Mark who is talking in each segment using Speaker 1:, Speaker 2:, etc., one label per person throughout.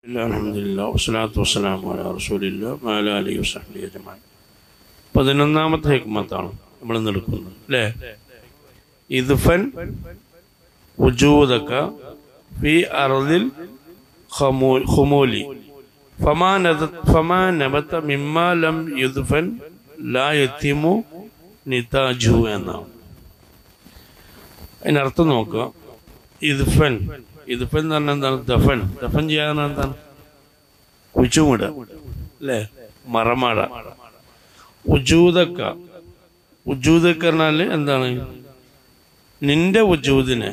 Speaker 1: ഇല്ല അലഹമില്ല വസ്സലാത്തു വസ്സലാമു അലാ റസൂലില്ല മാല അലി വസഹബി അജ്മഈൻ പതിനൊന്നാമത്തെ ഹിക്മത്താണ് നമ്മൾ ഇന്ന് എടുക്കുന്നത് അല്ലേ ഇദ്ഫൻ ഉജൂദക ഫി അർദിൽ ഖമൂ- ഖുമൂലി ഫമാ നദ- ഫമാ നബത മിമ്മാ ലം യുദ്ഫൻ ലാ യത്തിമു നിതാജു എന്നാണ് അതിനർത്ഥം നോക്കുക ഇദ്ഫൻ ഇദ്ഫൻ എന്ന് പറഞ്ഞാൽ എന്താണ് ദഫൻ ദഫൻ ചെയ്യാൻ എന്താണ് കുഴിച്ചുമൂട അല്ലേ മറമാട ഉജൂതക്ക ഉജൂതക്ക പറഞ്ഞാൽ എന്താണ് നിന്റെ ഉജൂദിനെ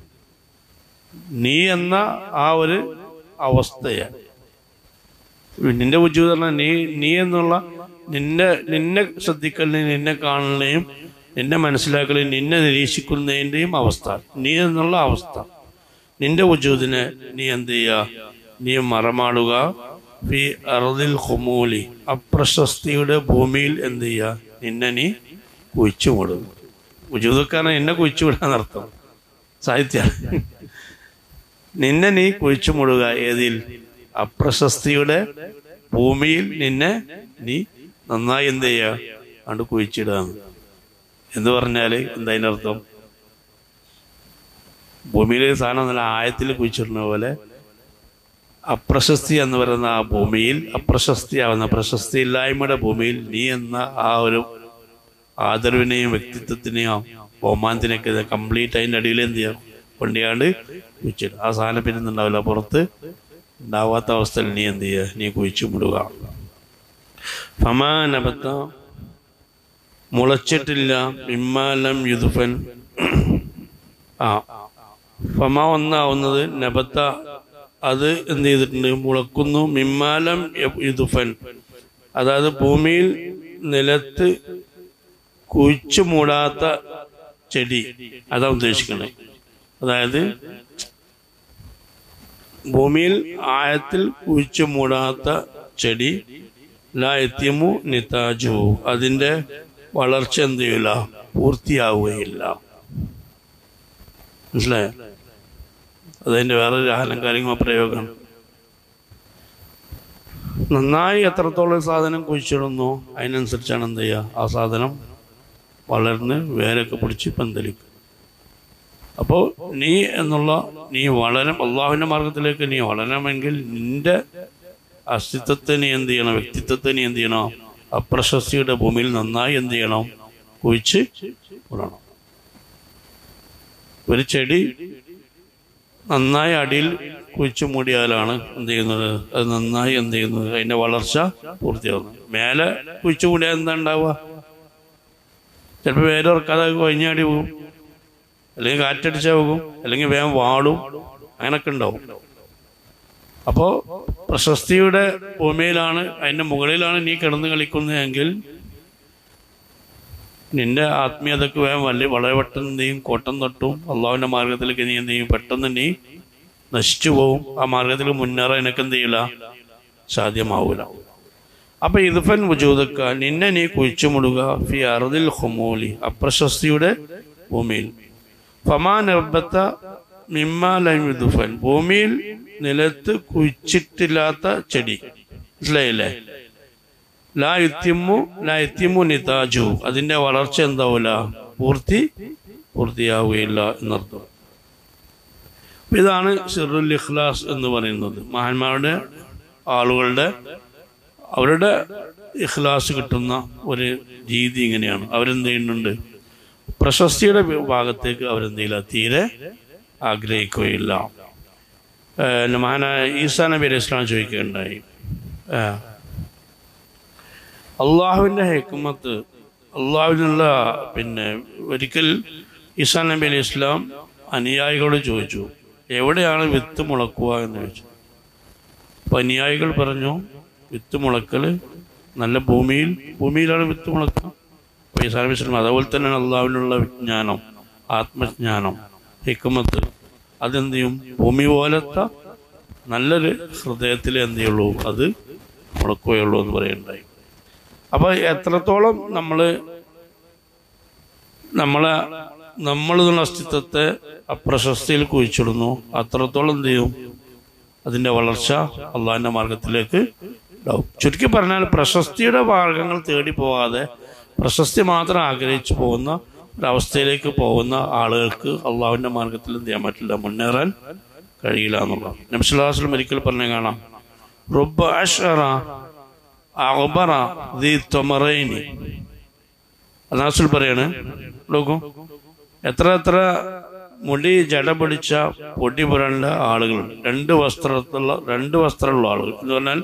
Speaker 1: നീ എന്ന ആ ഒരു അവസ്ഥയാണ് നിന്റെ ഉജൂത് പറഞ്ഞാൽ നീ നീ എന്നുള്ള നിന്നെ നിന്നെ ശ്രദ്ധിക്കലിനെയും നിന്നെ കാണുന്നതിനെയും നിന്നെ മനസ്സിലാക്കലും നിന്നെ നിരീക്ഷിക്കുന്നതിൻ്റെയും അവസ്ഥ നീ എന്നുള്ള അവസ്ഥ നിന്റെ ഉജൂദിനെ നീ എന്ത് ചെയ്യുക നീ മറമാടുക ഫി അറുതിൽ ഹുമൂലി അപ്രശസ്തിയുടെ ഭൂമിയിൽ എന്ത് ചെയ്യുക നിന്നെ നീ കുഴിച്ചു മൂടുക ഉജൂദക്കാരൻ എന്നെ കുഴിച്ചു വിടാന്നർത്ഥം സാഹിത്യ നിന്നെ നീ കുഴിച്ചു മൂടുക ഏതിൽ അപ്രശസ്തിയുടെ ഭൂമിയിൽ നിന്നെ നീ നന്നായി എന്ത് ചെയ്യുക കണ്ട് കുഴിച്ചിടാന്ന് എന്ന് പറഞ്ഞാല് എന്താ അതിന്റെ അർത്ഥം ഭൂമിയിൽ സാധനം നല്ല ആയത്തിൽ കുഴിച്ചിടുന്ന പോലെ അപ്രശസ്തി എന്ന് പറയുന്ന ആ ഭൂമിയിൽ അപ്രശസ്തിയാവുന്ന പ്രശസ്തി ഇല്ലായ്മയുടെ ഭൂമിയിൽ നീ എന്ന ആ ഒരു ആദരവിനെയും വ്യക്തിത്വത്തിനെയും ബഹുമാനത്തിനെയൊക്കെ കംപ്ലീറ്റ് അതിൻ്റെ അടിയിൽ എന്ത് ചെയ്യാം കൊണ്ടിയാണ്ട് കുഴിച്ചിടും ആ സാധനം പിന്നെ ഉണ്ടാവില്ല പുറത്ത് ഉണ്ടാവാത്ത അവസ്ഥയിൽ നീ എന്ത് ചെയ്യുക നീ കുഴിച്ചു മുടുക ഫമാനബത്ത മുളച്ചിട്ടില്ല മിമ്മാലം യുദുഫൻ ആ ഫമ ഒന്നാവുന്നത് നബത്ത അത് എന്ത് ചെയ്തിട്ടുണ്ട് മുളക്കുന്നു മിമ്മാലം യുദുഫൻ അതായത് ഭൂമിയിൽ നിലത്ത് കുഴിച്ചു മൂടാത്ത ചെടി അതാ ഉദ്ദേശിക്കുന്നത് അതായത് ഭൂമിയിൽ ആഴത്തിൽ കുഴിച്ചു മൂടാത്ത ചെടി ലാ എത്തിയമു നിതാജു അതിന്റെ വളർച്ച എന്ത് ചെയ്യില്ല പൂർത്തിയാവുകയില്ല മനസ്സിലായോ അതിന്റെ വേറൊരു അലങ്കാരിക പ്രയോഗമാണ് നന്നായി എത്രത്തോളം സാധനം കുഴിച്ചിടുന്നു അതിനനുസരിച്ചാണ് എന്ത് ചെയ്യുക ആ സാധനം വളർന്ന് വേരൊക്കെ പിടിച്ച് പന്തലിക്കും അപ്പോൾ നീ എന്നുള്ള നീ വളരും അള്ളാഹുവിൻ്റെ മാർഗത്തിലേക്ക് നീ വളരണമെങ്കിൽ നിന്റെ അസ്തിത്വത്തെ നീ എന്ത് ചെയ്യണം വ്യക്തിത്വത്തെ നീ എന്ത് ചെയ്യണം അപ്രശസ്തിയുടെ ഭൂമിയിൽ നന്നായി എന്ത് ചെയ്യണം കുഴിച്ച് വിടണം ഒരു ചെടി നന്നായി അടിയിൽ കുഴിച്ചു മൂടിയാലാണ് എന്ത് ചെയ്യുന്നത് അത് നന്നായി എന്ത് ചെയ്യുന്നത് അതിന്റെ വളർച്ച പൂർത്തിയാവുന്നത് മേലെ കുഴിച്ചു മൂടിയാൽ എന്താ ഉണ്ടാവുക ചിലപ്പോൾ വേരൊറക്കാതെ കൊഴിഞ്ഞാടി പോകും അല്ലെങ്കിൽ കാറ്റടിച്ചാൽ പോകും അല്ലെങ്കിൽ വേഗം വാടും അങ്ങനൊക്കെ ഉണ്ടാവും അപ്പോ പ്രശസ്തിയുടെ ഭൂമിയിലാണ് അതിന്റെ മുകളിലാണ് നീ കിടന്ന് കളിക്കുന്നതെങ്കിൽ നിന്റെ ആത്മീയതക്ക് വേഗം വലിയ വളരെ പെട്ടെന്ന് എന്ത് ചെയ്യും കോട്ടം തട്ടും അള്ളാഹുവിന്റെ മാർഗത്തിലേക്ക് നീ എന്ത് ചെയ്യും പെട്ടെന്ന് നീ നശിച്ചു പോവും ആ മാർഗത്തിൽ മുന്നേറാൻ നിനക്ക് എന്ത് ചെയ്യില്ല സാധ്യമാവൂല അപ്പൊ ഇതുഫൻ വജൂദക്ക നിന്നെ നീ കുഴിച്ചുമുടുക ഫി അറുതിൽ ഹുമൂലി അപ്രശസ്തിയുടെ ഭൂമിയിൽ ഫമാനബത്ത മിമ്മാലുഫൻ ഭൂമിയിൽ നിലത്ത് കുഴിച്ചിട്ടില്ലാത്ത ചെടി മനസ്സിലായില്ലേ ലാ യുത്തിമു ലാ യുത്തിമു നിതാജു അതിന്റെ വളർച്ച എന്താവൂല പൂർത്തി പൂർത്തിയാവുകയില്ല എന്നർത്ഥം അപ്പൊ ഇതാണ് സിറുൽ ഇഖ്ലാസ് എന്ന് പറയുന്നത് മഹാന്മാരുടെ ആളുകളുടെ അവരുടെ ഇഖ്ലാസ് കിട്ടുന്ന ഒരു രീതി ഇങ്ങനെയാണ് അവരെന്ത് ചെയ്യുന്നുണ്ട് പ്രശസ്തിയുടെ ഭാഗത്തേക്ക് അവരെന്ത് ചെയ്യില്ല തീരെ ആഗ്രഹിക്കുകയില്ല ഏഹ് മഹാനായ ഈസാ നബി അലൈഹി ഇസ്ലാം ചോദിക്കുകയുണ്ടായി ഏഹ് അള്ളാഹുവിൻ്റെ ഹെക്കുമത്ത് അള്ളാഹുവിനുള്ള പിന്നെ ഒരിക്കൽ ഈസാ നബി അലൈഹി ഇസ്ലാം അനുയായികളോട് ചോദിച്ചു എവിടെയാണ് വിത്ത് മുളക്കുക എന്ന് ചോദിച്ചു അപ്പൊ അനുയായികൾ പറഞ്ഞു വിത്ത് മുളക്കൽ നല്ല ഭൂമിയിൽ ഭൂമിയിലാണ് വിത്ത് മുളക്കുക അപ്പൊ ഈസാ നബി ഇസ്ലാം അതുപോലെ തന്നെയാണ് അള്ളാഹുവിനുള്ള വിജ്ഞാനം ആത്മജ്ഞാനം ഹിക്കുമത്ത് അതെന്ത് ചെയ്യും ഭൂമി പോലത്തെ നല്ലൊരു ഹൃദയത്തിൽ എന്ത് ചെയ്യുള്ളൂ അത് മുളക്കുകയുള്ളൂ എന്ന് പറയുണ്ടായി അപ്പൊ എത്രത്തോളം നമ്മൾ നമ്മളെ നമ്മളിതുള്ള അസ്തിത്വത്തെ അപ്രശസ്തിയിൽ കുഴിച്ചിടുന്നു അത്രത്തോളം എന്ത് ചെയ്യും അതിൻ്റെ വളർച്ച അള്ളാഹിൻ്റെ മാർഗത്തിലേക്ക് ഉണ്ടാവും ചുരുക്കി പറഞ്ഞാൽ പ്രശസ്തിയുടെ മാർഗങ്ങൾ തേടി പോകാതെ പ്രശസ്തി മാത്രം ആഗ്രഹിച്ചു പോകുന്ന ഒരവസ്ഥയിലേക്ക് പോകുന്ന ആളുകൾക്ക് അള്ളാഹുവിൻ്റെ മാർഗത്തിൽ എന്ത് ചെയ്യാൻ പറ്റില്ല മുന്നേറാൻ കഴിയില്ല എന്നുള്ളത് നബ്സുല്ലാസ്ലം ഒരിക്കൽ പറഞ്ഞ കാണാം റുബ അഷറ അഖബറ ദി തൊമറൈനി അനാസുൽ പറയാണ് നോക്കൂ എത്ര എത്ര മുടി ജട പിടിച്ച പൊടി പുരണ്ട ആളുകളുണ്ട് രണ്ട് വസ്ത്രത്തിലുള്ള രണ്ട് വസ്ത്രമുള്ള ആളുകൾ എന്ന് പറഞ്ഞാൽ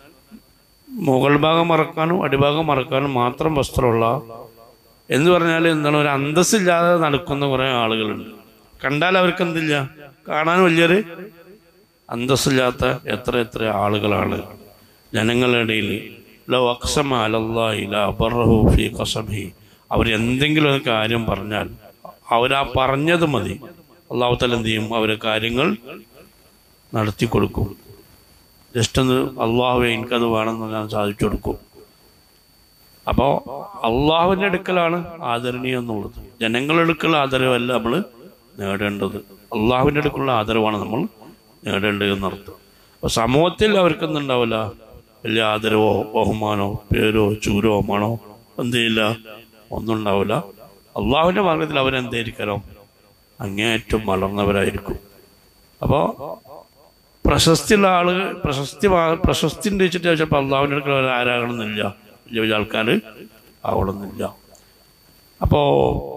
Speaker 1: മുകൾ ഭാഗം മറക്കാനും അടിഭാഗം മറക്കാനും മാത്രം വസ്ത്രമുള്ള എന്ന് പറഞ്ഞാൽ എന്താണ് ഒരു അന്തസ്സില്ലാതെ നടക്കുന്ന കുറെ ആളുകളുണ്ട് കണ്ടാൽ അവർക്ക് എന്തില്ല കാണാൻ വലിയൊരു അന്തസ്സില്ലാത്ത എത്ര എത്ര ആളുകളാണ് ജനങ്ങളുടെ ഇടയിൽ ലോ അക്സമ അലല്ലാഹി ലാ ബറഹു ഫീ ഖസമിഹി അവർ എന്തെങ്കിലും ഒരു കാര്യം പറഞ്ഞാൽ അവരാ പറഞ്ഞത് മതി അള്ളാഹു തല എന്ത് ചെയ്യും അവരെ കാര്യങ്ങൾ നടത്തി കൊടുക്കും ജസ്റ്റ് ഒന്ന് അള്ളാഹുവെ എനിക്കത് വേണമെന്ന് ഞാൻ സാധിച്ചു കൊടുക്കും അപ്പോൾ അള്ളാഹുവിൻ്റെ അടുക്കലാണ് ആദരണീയം എന്നുള്ളത് ജനങ്ങളുടെ അടുക്കൽ ആദരവല്ല നമ്മൾ നേടേണ്ടത് അള്ളാഹുവിൻ്റെ അടുക്കുള്ള ആദരവാണ് നമ്മൾ നേടേണ്ടത് എന്നർത്ഥം അപ്പോൾ സമൂഹത്തിൽ അവർക്കൊന്നുണ്ടാവില്ല വലിയ ആദരവോ ബഹുമാനോ പേരോ ചൂരോ മണോ എന്ത് ചെയ്യില്ല ഒന്നും ഉണ്ടാവില്ല അള്ളാഹുവിൻ്റെ മാർഗത്തിൽ അവരെന്തായിരിക്കണം അങ്ങേയറ്റം വളർന്നവരായിരിക്കും അപ്പോൾ പ്രശസ്തിയുള്ള ആളുകൾ പ്രശസ്തി വാ- പ്രശസ്തി ഉണ്ട് വെച്ചിട്ട് ചിലപ്പോൾ അള്ളാഹുവിൻ്റെ അടുക്കൽ അവർ ആരാകണമെന്നില്ല വലിയ വലിയ ആൾക്കാർ ആവണമെന്നില്ല അപ്പോൾ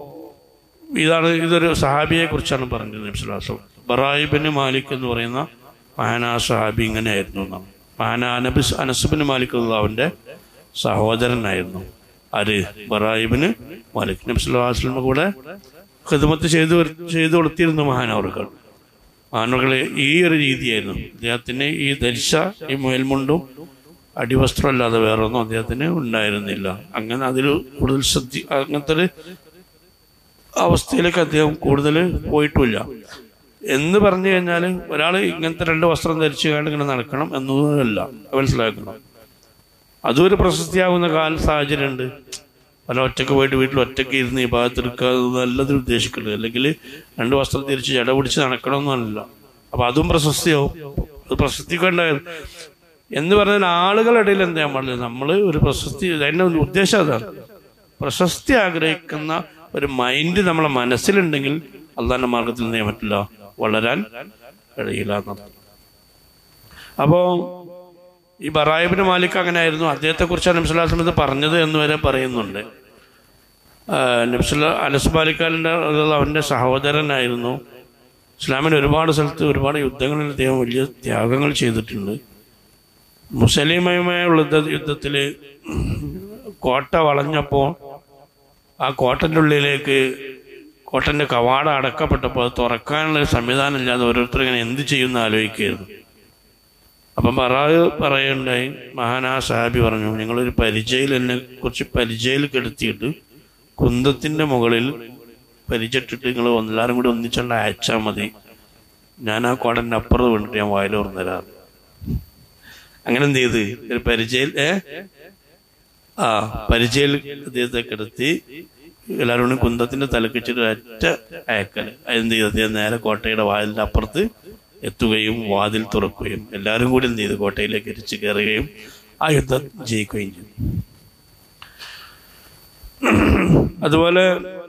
Speaker 1: ഇതാണ് ഇതൊരു സഹാബിയെ കുറിച്ചാണ് പറഞ്ഞത് നബ്സുലാസം ബറായിബിന് മാലിക് എന്ന് പറയുന്ന മഹാനാ സഹാബി ഇങ്ങനെയായിരുന്നു എന്നാണ് മഹാനാ നബിസ് അനസുബിന് മാലിക് അവൻ്റെ സഹോദരനായിരുന്നു ആര് ബറായിബിന് മാലിക് നബ്സുല്ലാസ്ലിൻ്റെ കൂടെ ഹിദ്മത്ത് ചെയ്തു വരു- ചെയ്തു കൊടുത്തിരുന്നു മഹാനവർകൾ മഹാനവർകൾ ഈ ഒരു രീതിയായിരുന്നു അദ്ദേഹത്തിന് ഈ ധരിച്ച ഈ മേൽമുണ്ടും അടിവസ്ത്രമല്ലാതെ വേറെ ഒന്നും അദ്ദേഹത്തിന് ഉണ്ടായിരുന്നില്ല അങ്ങനെ അതിൽ കൂടുതൽ ശ്രദ്ധി അങ്ങനത്തെ ഒരു അവസ്ഥയിലേക്ക് അദ്ദേഹം കൂടുതൽ പോയിട്ടുമില്ല എന്ന് പറഞ്ഞു കഴിഞ്ഞാൽ ഒരാൾ ഇങ്ങനത്തെ രണ്ട് വസ്ത്രം ധരിച്ചു കൊണ്ട് ഇങ്ങനെ നടക്കണം എന്നതല്ല മനസ്സിലാക്കണം അതും ഒരു പ്രശസ്തിയാകുന്ന കാല സാഹചര്യമുണ്ട് പല ഒറ്റക്ക് പോയിട്ട് വീട്ടിൽ ഒറ്റയ്ക്ക് ഇരുന്ന് ഈ ഭാഗത്തെടുക്കുക നല്ലത് ഉദ്ദേശിക്കുന്നത് അല്ലെങ്കിൽ രണ്ട് വസ്ത്രം തിരിച്ച് ജട പിടിച്ച് നടക്കണമെന്നല്ല അപ്പം അതും പ്രശസ്തിയാവും അത് പ്രശസ്തിക്കേണ്ട എന്ന് പറഞ്ഞാൽ ആളുകളുടെ ഇടയിൽ എന്താ ചെയ്യാൻ പാടില്ല നമ്മൾ ഒരു പ്രശസ്തി അതിൻ്റെ ഉദ്ദേശം അതാണ് പ്രശസ്തി ആഗ്രഹിക്കുന്ന ഒരു മൈൻഡ് നമ്മളെ മനസ്സിലുണ്ടെങ്കിൽ അള്ളാന്റെ മാർഗത്തിൽ എന്ത് ചെയ്യാൻ പറ്റില്ല വളരാൻ കഴിയില്ല എന്നതാണ് അപ്പോൾ ഈ ബറായിബിന് മാലിക് അങ്ങനെ ആയിരുന്നു അദ്ദേഹത്തെ കുറിച്ചാണ് നബ്സുല്ലാസ്ലമത് പറഞ്ഞത് എന്ന് വരെ പറയുന്നുണ്ട് നബ്സുല്ല അനസ് മാലിക്കാലിൻ്റെ അവൻ്റെ സഹോദരനായിരുന്നു ഇസ്ലാമിന് ഒരുപാട് സ്ഥലത്ത് ഒരുപാട് യുദ്ധങ്ങളിൽ അദ്ദേഹം വലിയ ത്യാഗങ്ങൾ ചെയ്തിട്ടുണ്ട് മുസലിമയുമായുള്ള യുദ്ധത്തിൽ കോട്ട വളഞ്ഞപ്പോൾ ആ കോട്ടൻ്റെ ഉള്ളിലേക്ക് കോട്ടൻ്റെ കവാട അടക്കപ്പെട്ടപ്പോൾ അത് തുറക്കാനുള്ള ഒരു സംവിധാനം ഇല്ലാതെ ഓരോരുത്തർ ഇങ്ങനെ എന്ത് ചെയ്യുമെന്ന് ആലോചിക്കുകയായിരുന്നു അപ്പം പറയാ പറയുണ്ടായി മഹാനാ സാഹിബി പറഞ്ഞു ഞങ്ങളൊരു പരിചയിൽ എന്നെ കുറിച്ച് പരിചയിൽ കെടുത്തിയിട്ട് കുന്തത്തിൻ്റെ മുകളിൽ പരിചയിട്ടിട്ട് നിങ്ങൾ എല്ലാവരും കൂടി ഒന്നിച്ചുകൊണ്ട് അയച്ചാൽ മതി ഞാൻ ആ കോടൻ്റെ അപ്പുറത്ത് വീണിട്ട് ഞാൻ വായിൽ തുറന്നുതരാറ് അങ്ങനെ എന്ത് ചെയ്ത് ഒരു പരിചയിൽ ഏ ആ പരിചയിൽ അദ്ദേഹത്തെ കിടത്തി എല്ലാവരും കൂടി കുന്തത്തിന്റെ തലക്കിച്ചിട്ട് ഒറ്റ അയക്കല് എന്ത് ചെയ്തു അദ്ദേഹം നേരെ കോട്ടയുടെ വാതിലിന്റെ അപ്പുറത്ത് എത്തുകയും വാതിൽ തുറക്കുകയും എല്ലാവരും കൂടി എന്ത് ചെയ്തു കോട്ടയിലേക്ക് ഇരിച്ചു കയറുകയും ആ യുദ്ധം ജയിക്കുകയും ചെയ്തു അതുപോലെ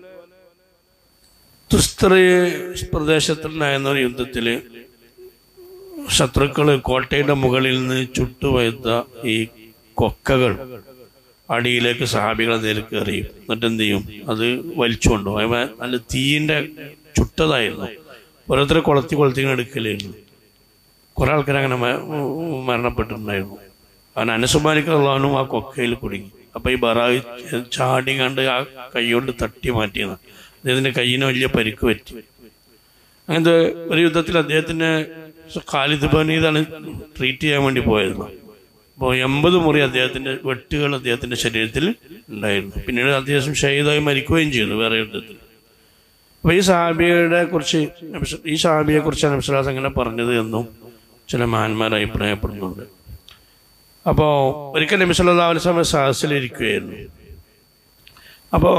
Speaker 1: തുസ്ത്രീ പ്രദേശത്തുണ്ടായിരുന്ന ഒരു യുദ്ധത്തില് ശത്രുക്കള് കോട്ടയുടെ മുകളിൽ നിന്ന് ചുട്ടുവഴുത്ത ഈ കൊക്കകൾ അടിയിലേക്ക് സഹാബികളെ നേർക്ക് എറിയും എന്നിട്ട് എന്ത് ചെയ്യും അത് വലിച്ചു കൊണ്ടുപോകും അത് നല്ല തീയിന്റെ ചുട്ടതായിരുന്നു ഓരോരുത്തരെ കൊളത്തി കൊളത്തി ഇങ്ങനെ എടുക്കലായിരുന്നു കുറെ ആൾക്കാർ അങ്ങനെ മ- മരണപ്പെട്ടിട്ടുണ്ടായിരുന്നു അവൻ അനസുമാലിക്കുള്ളവനും ആ കൊക്കയിൽ കുടുങ്ങി അപ്പൊ ഈ ബറായി ചാടി കണ്ട് ആ കൈ കൊണ്ട് തട്ടി മാറ്റിയത് അദ്ദേഹത്തിന്റെ കയ്യിന് വലിയ പരിക്ക് പറ്റി അങ്ങനത്തെ ഒരു യുദ്ധത്തിൽ അദ്ദേഹത്തിന് ഖാലിദ് ബനീദാണ് ട്രീറ്റ് ചെയ്യാൻ വേണ്ടി പോയത് അപ്പോൾ എൺപത് മുറി അദ്ദേഹത്തിന്റെ വെട്ടുകൾ അദ്ദേഹത്തിന്റെ ശരീരത്തിൽ ഉണ്ടായിരുന്നു പിന്നീട് അദ്ദേഹം ഷഹീദായി മരിക്കുകയും ചെയ്തു വേറെ യുദ്ധത്തിൽ അപ്പോൾ ഈ സാബിയുടെ കുറിച്ച് നബി- ഈ സാബിയെ കുറിച്ചാണ് നബ്സലാസ് അങ്ങനെ പറഞ്ഞത് എന്നും ചില മഹാന്മാർ അഭിപ്രായപ്പെടുന്നുണ്ട് അപ്പോൾ ഒരിക്കൽ നബി സല്ലാ അലിസ്ലാമ സഹസിലിരിക്കുകയായിരുന്നു അപ്പോൾ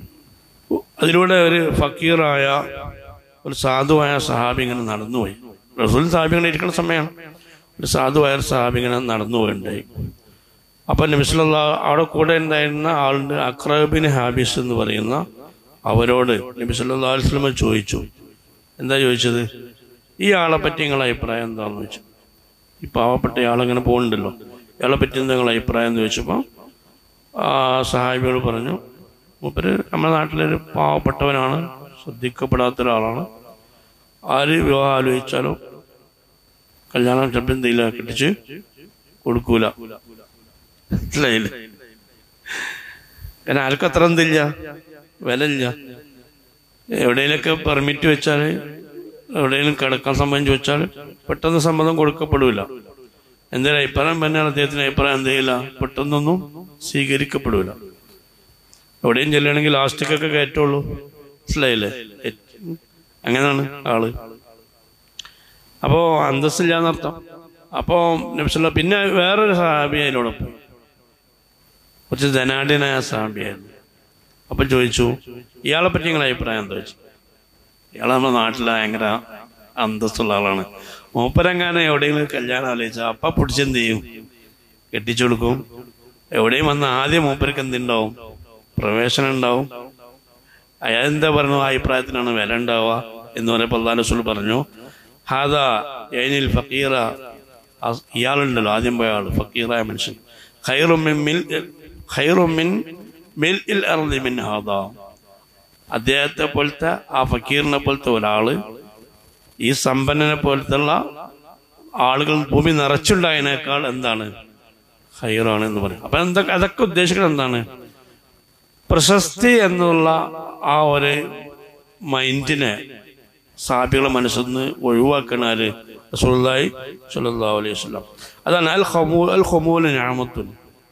Speaker 1: അതിലൂടെ ഒരു ഫക്കീറായ ഒരു സാധുവായ സഹാബി ഇങ്ങനെ നടന്നുപോയി റസൂൽ സാഹിബിങ്ങനെ ഇരിക്കുന്ന സമയമാണ് ഒരു സാധുവായ ഒരു സാഹിബിങ്ങനെ നടന്നു പോകണ്ടായി അപ്പം നബിസ്വല്ല അവിടെ കൂടെ ഉണ്ടായിരുന്ന ആളുണ്ട് അക്രബിൻ ഹാബിസ് എന്ന് പറയുന്ന അവരോട് നബി സല്ലാ അലിസ്ലമ ചോദിച്ചു എന്താ ചോദിച്ചത് ഈ ആളെ പറ്റി നിങ്ങളുടെ അഭിപ്രായം എന്താണെന്ന് ചോദിച്ചു ഈ പാവപ്പെട്ട ആളിങ്ങനെ പോകുന്നുണ്ടല്ലോ ഇയാളെ പറ്റി എന്താ നിങ്ങളുടെ അഭിപ്രായം എന്ന് ചോദിച്ചപ്പോൾ ആ സഹായിയോട് പറഞ്ഞു മൂപ്പര് നമ്മുടെ നാട്ടിലൊരു പാവപ്പെട്ടവനാണ് ശ്രദ്ധിക്കപ്പെടാത്ത ഒരാളാണ് ആര് വിവാഹം ആലോചിച്ചാലും കല്യാണം ചിലപ്പോൾ എന്തെയില്ല കെട്ടിച്ച് കൊടുക്കൂല മനസ്സിലായില്ലേ കാരണം ആർക്കും അത്ര എന്തില്ല വില ഇല്ല എവിടെയെങ്കിലൊക്കെ പെർമിറ്റ് വെച്ചാൽ എവിടെയെങ്കിലും കിടക്കാൻ സമ്മതം ചോദിച്ചാൽ പെട്ടെന്ന് സമ്മതം കൊടുക്കപ്പെടില്ല എന്തൊരു അഭിപ്രായം തന്നെയാണ് അദ്ദേഹത്തിന് അഭിപ്രായം എന്തെയില്ല പെട്ടെന്നൊന്നും സ്വീകരിക്കപ്പെടില്ല എവിടെയും ചെല്ലണമെങ്കിൽ ലാസ്റ്റിക്കൊക്കെ കയറ്റുള്ളൂ മനസ്സിലായില്ലേ അങ്ങനെയാണ് ആള് അപ്പോ അന്തസ്സില്ലാന്നർത്ഥം അപ്പോ നബ്സുല്ല പിന്നെ വേറൊരു സാബി അതിനോടൊപ്പം കുറച്ച് ധനാഢ്യനായ സാബിയായിരുന്നു അപ്പൊ ചോദിച്ചു ഇയാളെ പറ്റി നിങ്ങളുടെ അഭിപ്രായം എന്താ വെച്ചു ഇയാൾ നമ്മുടെ നാട്ടിൽ ഭയങ്കര അന്തസ്സുള്ള ആളാണ് മൂപ്പരെങ്ങാനും എവിടെയെങ്കിലും കല്യാണം ആലോചിച്ചാൽ അപ്പ പിടിച്ചെന്ത് ചെയ്യും കെട്ടിച്ചു കൊടുക്കും എവിടെയും വന്ന് ആദ്യം മൂപ്പർക്ക് എന്തുണ്ടാവും പ്രവേശനം ഉണ്ടാവും അയാൾ എന്താ പറഞ്ഞു ആ അഭിപ്രായത്തിനാണ് വില ഉണ്ടാവുക എന്ന് പറയുമ്പോൾ അള്ളാഹ് റസൂൽ പറഞ്ഞു ഹാദ യൈനിൽ ഫക്കീറ അസ്- ഇയാളുണ്ടല്ലോ ആദ്യം പോയ ആള് ഫക്കീറായ മനുഷ്യൻ ഖൈറുമിൻ മിൽ ഖൈറുമിൻ മിൽ ഇൽ അർളി മിൻ ഹാദ അദ്ദേഹത്തെ പോലത്തെ ആ ഫക്കീറിനെ പോലത്തെ ഒരാള് ഈ സമ്പന്നനെ പോലത്തുള്ള ആളുകൾ ഭൂമി നിറച്ചുണ്ടായതിനേക്കാൾ എന്താണ് ഹൈറാണ് എന്ന് പറയും അപ്പൊ എന്താ അതൊക്കെ ഉദ്ദേശിക്കുന്നത് എന്താണ് പ്രശസ്തി എന്നുള്ള ആ ഒരു മൈൻഡിനെ സാബികളെ മനസ്സിൽ നിന്ന് ഒഴിവാക്കണാല് റസൂലുള്ളാഹി സ്വല്ലല്ലാഹു അലൈഹി വസല്ലം അതാണ് അൽ ഖമൂ അൽ ഖമൂൽ നിഅമത്തുൻ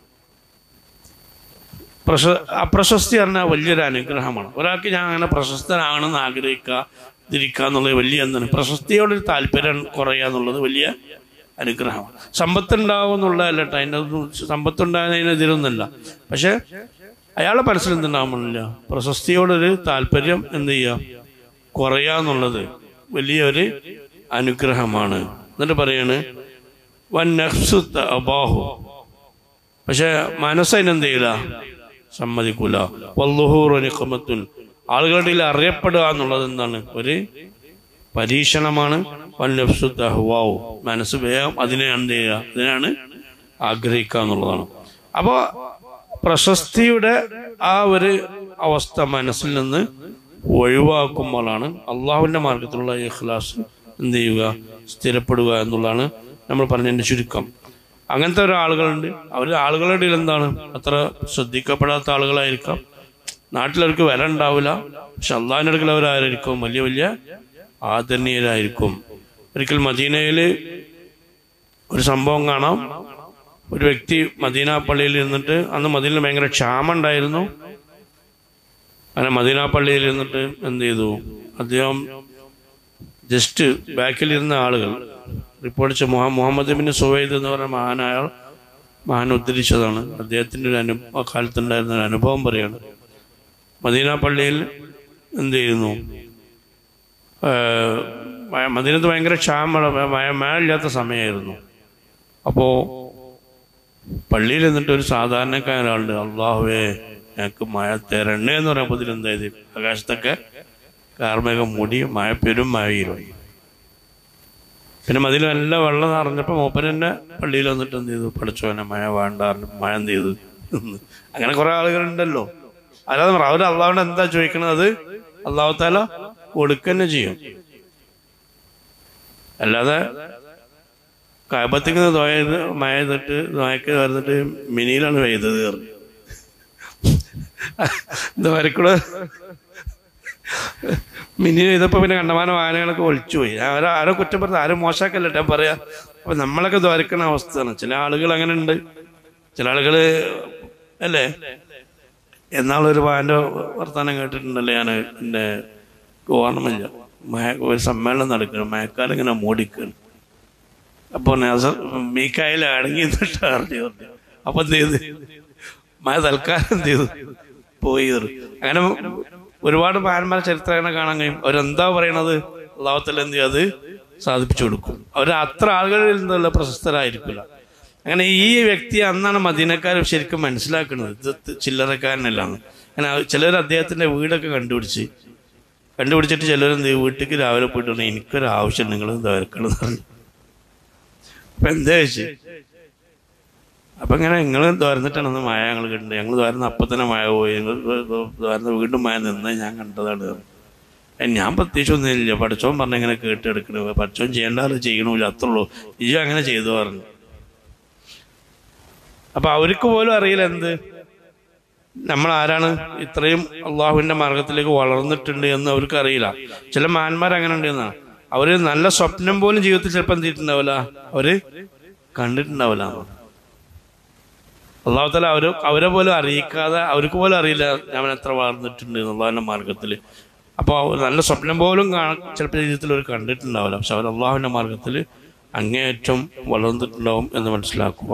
Speaker 1: പ്രശ അപ്രശസ്തി പറഞ്ഞാൽ വലിയൊരു അനുഗ്രഹമാണ് ഒരാൾക്ക് ഞാൻ അങ്ങനെ പ്രശസ്തനാകണമെന്ന് ആഗ്രഹിക്കുക ഇതിരിക്കുക എന്നുള്ളത് വലിയ എന്താണ് പ്രശസ്തിയോടൊരു താല്പര്യം കുറയുക എന്നുള്ളത് വലിയ അനുഗ്രഹമാണ് സമ്പത്തുണ്ടാവും എന്നുള്ളതല്ല കേട്ടോ അതിൻ്റെ ഒന്നും സമ്പത്തുണ്ടാകുന്നതിനെതിരൊന്നുമല്ല പക്ഷെ അയാളെ മനസ്സിൽ എന്തുണ്ടാവുന്നില്ല പ്രശസ്തിയോടൊരു താല്പര്യം എന്ത് ചെയ്യുക കുറയുക എന്നുള്ളത് വലിയൊരു അനുഗ്രഹമാണ് എന്നിട്ട് പറയാണ് വൻ നഫ്സു അബാഹു പക്ഷെ മനസ്സതിനെന്ത് ചെയ്യില്ല സമ്മതിക്കൂല വല്ലുഹൂറു നിഖമത്തുൻ ആളുകളുടെ ഇടയിൽ അറിയപ്പെടുക എന്നുള്ളത് എന്താണ് ഒരു പരീക്ഷണമാണ് വൻ നഫ്സു തഹ്വാവു മനസ്സ് വേഗം അതിനെ എന്ത് ചെയ്യുക അതിനാണ് ആഗ്രഹിക്കുക എന്നുള്ളതാണ് അപ്പോൾ പ്രശസ്തിയുടെ ആ ഒരു അവസ്ഥ മനസ്സിൽ നിന്ന് ഒഴിവാക്കുമ്പോഴാണ് അള്ളാഹുവിന്റെ മാർഗത്തിലുള്ള ഇഖ്ലാസ് എന്ത് ചെയ്യുക സ്ഥിരപ്പെടുക എന്നുള്ളതാണ് നമ്മൾ പറഞ്ഞതിന്റെ ചുരുക്കം അങ്ങനത്തെ ഒരു ആളുകളുണ്ട് അവർ ആളുകളുടെ ഇടയിൽ എന്താണ് അത്ര ശ്രദ്ധിക്കപ്പെടാത്ത ആളുകളായിരിക്കാം നാട്ടിലവർക്ക് വില ഉണ്ടാവില്ല പക്ഷെ അള്ളാഹിന്റെ അടുക്കൽ അവരായിരിക്കും വലിയ വലിയ ആദരണീയരായിരിക്കും ഒരിക്കൽ മദീനയിൽ ഒരു സംഭവം കാണാം ഒരു വ്യക്തി മദീന പള്ളിയിൽ ഇരുന്നിട്ട് അന്ന് മദീനയിൽ ഭയങ്കര ക്ഷാമം ഉണ്ടായിരുന്നു അങ്ങനെ മദീന പള്ളിയിൽ ഇരുന്നിട്ട് എന്ത് ചെയ്തു അദ്ദേഹം ജസ്റ്റ് ബാക്കിലിരുന്ന ആളുകൾ റിപ്പോർട്ട് ചെയ്ത മുഹ മുഹമ്മദ് ബിൻ സുവൈദ് എന്ന് പറഞ്ഞ മഹാനായ മഹാൻ ഉദ്ധരിച്ചതാണ് അദ്ദേഹത്തിൻ്റെ ഒരു അനുഭവ കാലത്തുണ്ടായിരുന്ന ഒരു അനുഭവം പറയാണ് മദീന പള്ളിയിൽ എന്ത് ചെയ്യുന്നു ഏഹ്, മ- മദീനത്ത് ഭയങ്കര ക്ഷാമ മഴ മഴ ഇല്ലാത്ത സമയമായിരുന്നു അപ്പോൾ പള്ളിയിൽ നിന്നിട്ട് ഒരു സാധാരണക്കാരൻ ഒരാളുണ്ട് അള്ളാഹുവേ ഞങ്ങൾക്ക് മഴ തരണേ എന്ന് പറയുമ്പോൾ ഇതിലെന്തായത് ആകാശത്തൊക്കെ കാർമേഘം മൂടി മഴ പെരും മഴയിലായി പിന്നെ മതിൽ നല്ല വെള്ളം നിറഞ്ഞപ്പോൾ മൂപ്പൻ തന്നെ പള്ളിയിൽ വന്നിട്ട് എന്ത് ചെയ്തു പഠിച്ചോനെ മഴ വേണ്ട പറഞ്ഞു മഴ എന്ത് ചെയ്തു എന്ന്. അങ്ങനെ കുറെ ആളുകളുണ്ടല്ലോ അല്ലാതെ പറ- അവര് അള്ളാഹുണ്ട് എന്താ ചോദിക്കണത് അത് അള്ളാഹു താല കൊടുക്കന്നെ ചെയ്യും അല്ലാതെ കായപ്പത്തേക്ക് ദ്വയത് മഴ ചെയ്തിട്ട് ദ്വയക്ക് വരുന്നിട്ട് മിനിയിലാണ് പെയ്തത് കയറി ദ്വരക്കൂടെ മിനി ചെയ്തപ്പോ പിന്നെ കണ്ടമാന വാഹനങ്ങളൊക്കെ ഒളിച്ചുപോയി ആരോ ആരോ കുറ്റം പറഞ്ഞ ആരും മോശമാക്കല്ല ഞാൻ പറയാ അപ്പൊ നമ്മളൊക്കെ ദ്വാരക്കണ അവസ്ഥയാണ് ചില ആളുകൾ അങ്ങനെ ഉണ്ട് ചില ആളുകള് അല്ലേ എന്നാളൊരു വാന്റെ വർത്താനം കേട്ടിട്ടുണ്ടല്ലോ ഞാൻ എൻ്റെ ഓർമ്മയില്ല മയ ഒരു സമ്മേളനം നടക്കണം മയക്കാലം ഇങ്ങനെ മൂടിക്കണം അപ്പൊ നസർ മീക്കായിൽ അടങ്ങി നിന്നിട്ട് അറിഞ്ഞു പറഞ്ഞു അപ്പൊ എന്ത് ചെയ്ത് മഴ തൽക്കാലം എന്ത് ചെയ്തു പോയി കയറി അങ്ങനെ ഒരുപാട് മഹാന്മാരെ ചരിത്രം കാണാൻ കഴിയും അവരെന്താ പറയണത് അള്ളാഹത്തിൽ എന്ത് ചെയ്യും അത് സാധിപ്പിച്ചു കൊടുക്കും അവർ അത്ര ആളുകളിൽ നിന്നുള്ള പ്രശസ്തരായിരിക്കില്ല അങ്ങനെ ഈ വ്യക്തി അന്നാണ് മദീനക്കാർ ശരിക്കും മനസ്സിലാക്കുന്നത് ഇത് ചില്ലറക്കാരനല്ല അങ്ങനെ ചിലർ അദ്ദേഹത്തിന്റെ വീടൊക്കെ കണ്ടുപിടിച്ച് കണ്ടുപിടിച്ചിട്ട് ചിലരെന്ത് ചെയ്യും, വീട്ടിലേക്ക് രാവിലെ പോയിട്ട് പറഞ്ഞു എനിക്കൊരു ആവശ്യം നിങ്ങൾ തകർക്കണം എന്ന് പറഞ്ഞു അപ്പൊ എന്താ വെച്ച് അപ്പൊ ഇങ്ങനെ നിങ്ങൾ തുറന്നിട്ടാണ് മഴ ഞങ്ങൾ കണ്ടത് ഞങ്ങൾ തുറന്ന അപ്പൊ തന്നെ മഴ പോയി ഞങ്ങൾ തുറന്ന് വീണ്ടും മഴ നിന്ന് ഞാൻ കണ്ടതാണ് പറഞ്ഞു. ഏ, ഞാൻ പ്രത്യേകിച്ച് ഒന്നുമില്ല പഠിച്ചോൻ പറഞ്ഞ ഇങ്ങനെ കേട്ടെടുക്കണു പഠിച്ചോൻ ചെയ്യേണ്ട ആള് ചെയ്യണമില്ല അത്രേ ഉള്ളൂ ഈ അങ്ങനെ ചെയ്തു പറഞ്ഞു അപ്പൊ അവർക്ക് പോലും അറിയില്ല എന്ത് നമ്മൾ ആരാണ് ഇത്രയും അള്ളാഹുവിന്റെ മാർഗത്തിലേക്ക് വളർന്നിട്ടുണ്ട് എന്ന് അവർക്ക് അറിയില്ല ചില മാന്മാർ അങ്ങനെ ഉണ്ട് എന്നാണ് അവര് നല്ല സ്വപ്നം പോലും ജീവിതത്തിൽ ചിലപ്പോൾ എന്തിട്ടുണ്ടാവില്ല അവര് കണ്ടിട്ടുണ്ടാവില്ല അള്ളാഹു തല അവര് അവരെ പോലും അറിയിക്കാതെ അവർക്ക് പോലും അറിയില്ല ഞാൻ എത്ര വളർന്നിട്ടുണ്ട് എന്നുള്ളതിന്റെ മാർഗത്തിൽ അപ്പോൾ നല്ല സ്വപ്നം പോലും കാണാൻ ചിലപ്പോൾ ജീവിതത്തിൽ അവർ കണ്ടിട്ടുണ്ടാവില്ല പക്ഷെ അവർ അള്ളാഹുവിന്റെ മാർഗത്തിൽ അങ്ങേയറ്റം വളർന്നിട്ടുണ്ടാവും എന്ന് മനസ്സിലാക്കുക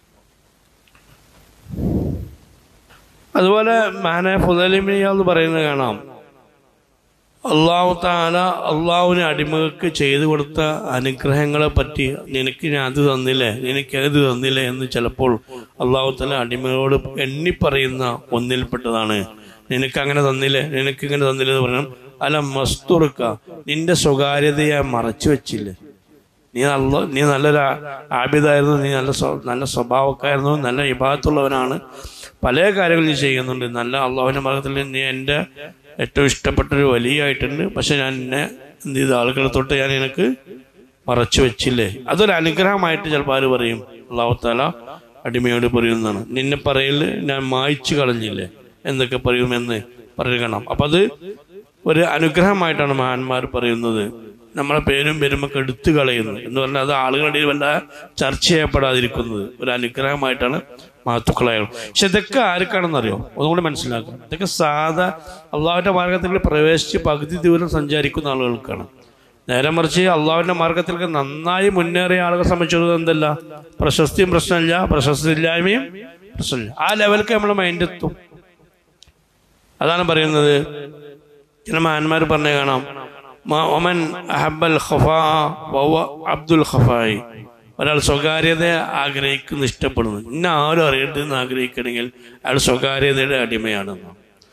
Speaker 1: അതുപോലെ മാന ഫുദലിമിയാന്ന് പറയുന്നത് കാണാം അള്ളാഹു താല അള്ളാഹുവിന് അടിമകൾക്ക് ചെയ്തു കൊടുത്ത അനുഗ്രഹങ്ങളെ പറ്റി നിനക്ക് ഞാൻ അത് തന്നില്ലേ നിനക്ക് അത് തന്നില്ലേ എന്ന് ചിലപ്പോൾ അള്ളാഹു താല അടിമകളോട് എണ്ണി പറയുന്ന ഒന്നിൽപ്പെട്ടതാണ് നിനക്ക് അങ്ങനെ തന്നില്ലേ നിനക്ക് ഇങ്ങനെ തന്നില്ലേ എന്ന് പറയണം അല്ല മസ്തുറുക്ക നിന്റെ സ്വകാര്യതയെ മറച്ചു വെച്ചില്ലേ നീ നല്ല നീ നല്ലൊരു ആ- ആബിദായിരുന്നു നീ നല്ല സ്വ- നല്ല സ്വഭാവക്കായിരുന്നു നല്ല വിഭാഗത്തുള്ളവനാണ് പല കാര്യങ്ങളും നീ ചെയ്യുന്നുണ്ട് നല്ല അള്ളാഹുവിന്റെ മാർഗത്തിൽ നീ എൻ്റെ ഏറ്റവും ഇഷ്ടപ്പെട്ടൊരു വലിയായിട്ടുണ്ട് പക്ഷെ ഞാൻ എന്നെ എന്ത് ചെയ്ത ആളുകളെ തൊട്ട് ഞാൻ നിനക്ക് മറച്ചു വെച്ചില്ലേ അതൊരു അനുഗ്രഹമായിട്ട് ചിലപ്പോൾ ആര് പറയും അള്ളാഹു താല അടിമയോട് പറയുന്നതാണ് നിന്നെ പറയൽ ഞാൻ മായ്ച്ചു കളഞ്ഞില്ലേ എന്നൊക്കെ പറയുമെന്ന് പറയണം അപ്പൊ അത് ഒരു അനുഗ്രഹമായിട്ടാണ് മഹാന്മാർ പറയുന്നത് നമ്മളെ പേരും പെരുമൊക്കെ എടുത്തു കളയുന്നു എന്ന് പറഞ്ഞാൽ അത് ആളുകളുടെ ഇടയിൽ വല്ല ചർച്ച ചെയ്യപ്പെടാതിരിക്കുന്നത് ഒരു അനുഗ്രഹമായിട്ടാണ് മഹത്തുക്കളായത് പക്ഷെ ഇതൊക്കെ ആർക്കാണെന്നറിയോ ഒന്നുകൂടി മനസ്സിലാക്കുക ഇതൊക്കെ സാധാ അള്ളാഹുവിന്റെ മാർഗത്തിൽ പ്രവേശിച്ച് പകുതി ദൂരം സഞ്ചരിക്കുന്ന ആളുകൾക്കാണ് നേരെ മറിച്ച് അള്ളാഹുവിന്റെ മാർഗത്തിലേക്ക് നന്നായി മുന്നേറിയ ആളുകളെ സംബന്ധിച്ചത് എന്തല്ല പ്രശസ്തിയും പ്രശ്നമില്ല പ്രശസ്തി ഇല്ലായ്മയും പ്രശ്നമില്ല ആ ലെവലിലേക്ക് നമ്മൾ മൈൻഡ് എത്തും അതാണ് പറയുന്നത് ചില മഹാന്മാർ പറഞ്ഞ കാണാം മ- ഒമൻ അഹബൽ ഖഫാ വഹുവ അബ്ദുൽ ഖഫായി ഒരാൾ സ്വകാര്യതയെ ആഗ്രഹിക്കുന്ന ഇഷ്ടപ്പെടുന്നു ഇന്ന ആരും അറിയരുതെന്ന് ആഗ്രഹിക്കണമെങ്കിൽ അയാൾ സ്വകാര്യതയുടെ അടിമയാണെന്ന്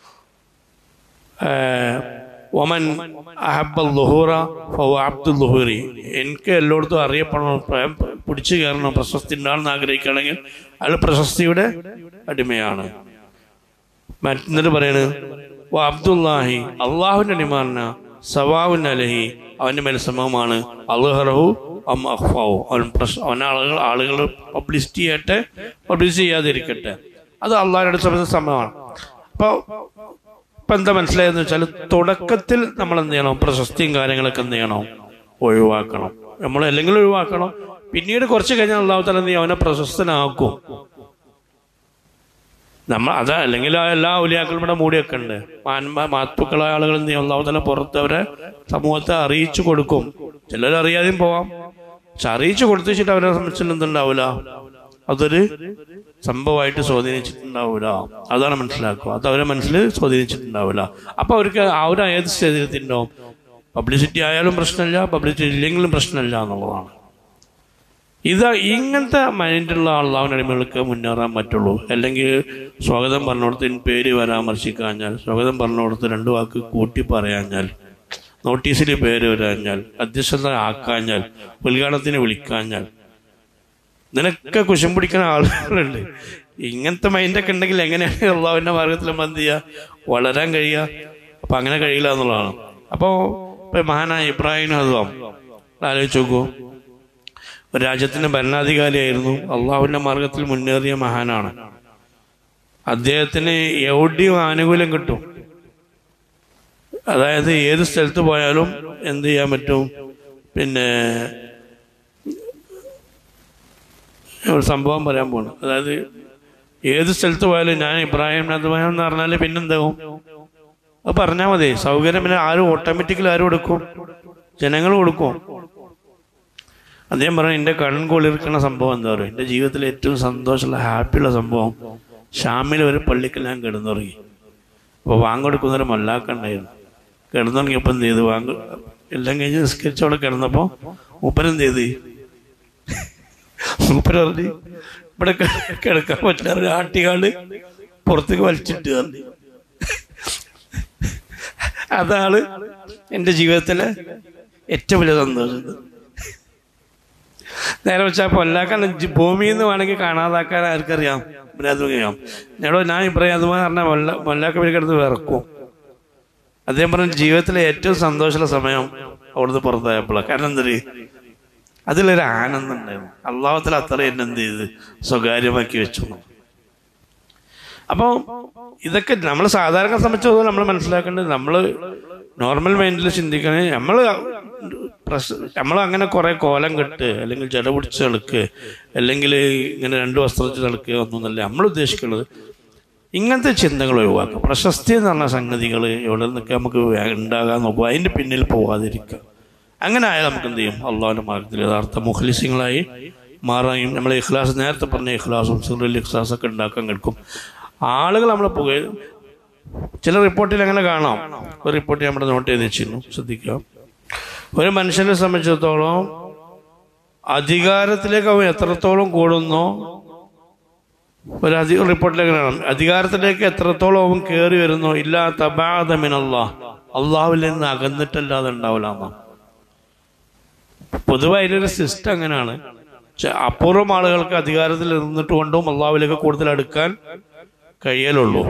Speaker 1: ഏഹ്, ഒമൻ അഹബൽ ലുഹൂറ ഫഹുവ അബ്ദുൽ ലുഹൂരി എനിക്ക് എല്ലായിടത്തും അറിയപ്പെടണം സ്വയം പിടിച്ചു കയറണം പ്രശസ്തി ഉണ്ടാണെന്ന് ആഗ്രഹിക്കുകയാണെങ്കിൽ അയാൾ പ്രശസ്തിയുടെ അടിമയാണ് മറ്റൊന്നിട്ട് പറയണ് "വ അബ്ദുല്ലാഹി അള്ളാഹുവിന്റെ അടിമാറിന സവാവുൻ അലഹി അവന്റെ മേൽ സമമാണ് അൽഹറഹു അം അഖ്ഫാവു അവൻ പ്രശ് അവൻ ആളുകൾ ആളുകൾ പബ്ലിസിറ്റി ചെയ്യട്ടെ പബ്ലിസിറ്റി ചെയ്യാതിരിക്കട്ടെ അത് അള്ളാഹിന്റെ സമയത്ത് സമമാണ് അപ്പോൾ ഇപ്പം എന്താ മനസ്സിലായെന്ന് വെച്ചാൽ തുടക്കത്തിൽ നമ്മൾ എന്ത് ചെയ്യണം പ്രശസ്തിയും കാര്യങ്ങളൊക്കെ എന്ത് ചെയ്യണം ഒഴിവാക്കണം നമ്മൾ അല്ലെങ്കിൽ ഒഴിവാക്കണം പിന്നീട് കുറച്ച് കഴിഞ്ഞാൽ അള്ളാഹു തല എന്ത് ചെയ്യും അവനെ പ്രശസ്തനാക്കും നമ്മൾ അതാ അല്ലെങ്കിൽ ആ എല്ലാ ഉലിയാക്കളും ഇവിടെ മൂടിയൊക്കെ ഉണ്ട് മാന്മ മാത്തുക്കളായ ആളുകൾ എന്ത് ചെയ്യും അള്ളാഹു തല പുറത്ത് അവരെ സമൂഹത്തെ അറിയിച്ചു കൊടുക്കും ചിലർ അറിയാതെയും പോവാം പക്ഷെ അറിയിച്ചു കൊടുത്തിട്ട് അവരെ സംബന്ധിച്ചിട്ട് എന്തുണ്ടാവില്ല അതൊരു സംഭവമായിട്ട് സ്വാധീനിച്ചിട്ടുണ്ടാവില്ല അതാണ് മനസ്സിലാക്കുക അത് അവരെ മനസ്സിൽ സ്വാധീനിച്ചിട്ടുണ്ടാവില്ല അപ്പൊ അവർക്ക് ആ ഒരു ഏത് സ്ഥിതിയുണ്ടാവും പബ്ലിസിറ്റി ആയാലും പ്രശ്നമില്ല പബ്ലിസിറ്റി ഇല്ലെങ്കിലും പ്രശ്നമില്ല എന്നുള്ളതാണ് ഇത് ഇങ്ങനത്തെ മൈൻഡുള്ള അള്ളാഹുവിൻ്റെ അടിമകൾക്ക് മുന്നേറാൻ പറ്റുള്ളൂ അല്ലെങ്കിൽ സ്വാഗതം പറഞ്ഞുകൊടുത്ത് പേര് പരാമർശിക്കാഞ്ഞാൽ സ്വാഗതം പറഞ്ഞുകൊടുത്ത് രണ്ടു വാക്ക് കൂട്ടി പറയാഞ്ഞാൽ നോട്ടീസിൽ പേര് വരാഞ്ഞാൽ അധ്യക്ഷത ആക്കാഞ്ഞാൽ ഉദ്ഘാടനത്തിന് വിളിക്കാഞ്ഞാൽ നിനക്ക് കുശം പിടിക്കുന്ന ആളുകളുണ്ട് ഇങ്ങനത്തെ മൈൻഡൊക്കെ ഉണ്ടെങ്കിൽ എങ്ങനെയാണ് അള്ളാഹുവിൻ്റെ മാർഗത്തിൽ നമ്മൾ എന്ത് ചെയ്യുക വളരാൻ കഴിയുക അപ്പം അങ്ങനെ കഴിയില്ല എന്നുള്ളതാണ് അപ്പോൾ ഇപ്പം മഹാനായ ഇബ്രാഹിം ഹദ്വാം ആലോചിച്ച് നോക്കൂ ഒരു രാജ്യത്തിന്റെ ഭരണാധികാരിയായിരുന്നു അള്ളാഹുവിന്റെ മാർഗത്തിൽ മുന്നേറിയ മഹാനാണ് അദ്ദേഹത്തിന് എവിടെയും ആനുകൂല്യം കിട്ടും അതായത് ഏത് സ്ഥലത്ത് പോയാലും എന്ത് ചെയ്യാൻ പറ്റും പിന്നെ ഒരു സംഭവം പറയാൻ പോണു അതായത് ഏത് സ്ഥലത്ത് പോയാലും ഞാൻ ഇബ്രാഹിം നദ്വാൻ എന്ന് പറഞ്ഞാൽ പിന്നെന്താവും അത് പറഞ്ഞാൽ മതി സൗകര്യം പിന്നെ ആരും ഓട്ടോമാറ്റിക്കലി ആരും കൊടുക്കും ജനങ്ങൾ കൊടുക്കും അദ്ദേഹം പറഞ്ഞു എൻ്റെ കൺകൊളിർക്കുന്ന സംഭവം എന്താ പറയുക എൻ്റെ ജീവിതത്തിൽ ഏറ്റവും സന്തോഷമുള്ള ഹാപ്പിയുള്ള സംഭവം ഷാമിൽ ഒരു പള്ളിക്ക് ഞാൻ കിടന്നുറങ്ങി അപ്പോൾ വാങ്ങെടുക്കുന്നൊരു മല്ലാക്കുണ്ടായിരുന്നു കിടന്നുറങ്ങിയപ്പോൾ എന്ത് ചെയ്തു വാങ്ങ എല്ലാം കഴിഞ്ഞ് നിസ്കരിച്ച് അവിടെ കിടന്നപ്പോൾ മൂപ്പരെന്ത് ചെയ്ത് മൂപ്പര് പറഞ്ഞ് ഇവിടെ കി- കിടക്കാൻ പറ്റില്ല ഒരു ആട്ടികാണ്ട് പുറത്തേക്ക് വലിച്ചിട്ട് പറഞ്ഞു അതാണ് എൻ്റെ ജീവിതത്തിലെ ഏറ്റവും വലിയ സന്തോഷം നേരെ വെച്ചാൽ പൊല്ലാക്കാൻ ഭൂമിയിൽ നിന്ന് വേണമെങ്കിൽ കാണാതാക്കാൻ ആർക്കറിയാം പിന്നെ അത് കഴിയാം ഞങ്ങളോ ഞാൻ ഇബ്രാഹിം അതുപോലെ പറഞ്ഞാൽ മൊല്ല മൊല്ലാക്ക പേര് കിടന്ന് വിറക്കും അദ്ദേഹം പറഞ്ഞ ജീവിതത്തിലെ ഏറ്റവും സന്തോഷമുള്ള സമയം അവിടുന്ന് പുറത്തായപ്പോഴാണ് കാരണം എന്തൊരു അതിലൊരു ആനന്ദം ഉണ്ടായിരുന്നു അള്ളാഹത്തിൽ അത്ര എന്നെ എന്ത് ചെയ്ത് സ്വകാര്യമാക്കി വെച്ചു അപ്പോൾ ഇതൊക്കെ നമ്മൾ സാധാരണ സംബന്ധിച്ചത് നമ്മൾ മനസ്സിലാക്കേണ്ടത് നമ്മൾ നോർമൽ മൈൻഡിൽ ചിന്തിക്കണേ നമ്മൾ നമ്മൾ അങ്ങനെ കുറെ കോലം കെട്ട് അല്ലെങ്കിൽ ജട പിടിച്ച് കളിക്ക് അല്ലെങ്കിൽ ഇങ്ങനെ രണ്ട് വസ്ത്രത്തിൽ കളിക്കുക ഒന്നുമല്ല നമ്മൾ ഉദ്ദേശിക്കുന്നത് ഇങ്ങനത്തെ ചിന്തകൾ ഒഴിവാക്കുക പ്രശസ്തി എന്ന് പറഞ്ഞ സംഗതികൾ എവിടെ നിന്നൊക്കെ നമുക്ക് വേ- ഉണ്ടാകാൻ നോക്കുക അതിൻ്റെ പിന്നിൽ പോകാതിരിക്കുക അങ്ങനെ ആയാൽ നമുക്ക് എന്ത് ചെയ്യും അള്ളാഹുവിൻ്റെ മാർഗത്തിൽ യഥാർത്ഥ മുഖലിസിങ്ങളായി മാറാനും നമ്മൾ ഇഖ്ലാസ് നേരത്തെ പറഞ്ഞ ഇഖ്ലാസും സിറുൽ ഇഖ്ലാസ് ഒക്കെ ഉണ്ടാക്കാൻ കിടക്കും ആളുകൾ നമ്മളെ പുക ചില റിപ്പോർട്ടിൽ അങ്ങനെ കാണാം ഒരു റിപ്പോർട്ട് നമ്മുടെ നോട്ട് ചെയ്ത് വെച്ചിരുന്നു ശ്രദ്ധിക്കുക ഒരു മനുഷ്യനെ സംബന്ധിച്ചിടത്തോളം അധികാരത്തിലേക്ക് അവൻ എത്രത്തോളം കൂടുന്നോ ഒരു അധി റിപ്പോർട്ടിലേക്ക് കാണാം അധികാരത്തിലേക്ക് എത്രത്തോളം അവൻ കയറി വരുന്നോ ഇല്ലാ തബാദമിനല്ല അള്ളാഹുവിൽ നിന്ന് അകന്നിട്ടല്ലാതെ ഉണ്ടാവില്ല എന്നാ പൊതുവെ അതിലൊരു സിസ്റ്റം അങ്ങനെയാണ് ചെ- അപൂർവം ആളുകൾക്ക് അധികാരത്തിൽ ഇരുന്നിട്ട് കൊണ്ടും അള്ളാഹുവിലേക്ക് കൂടുതൽ അടുക്കാൻ കഴിയലുള്ളൂ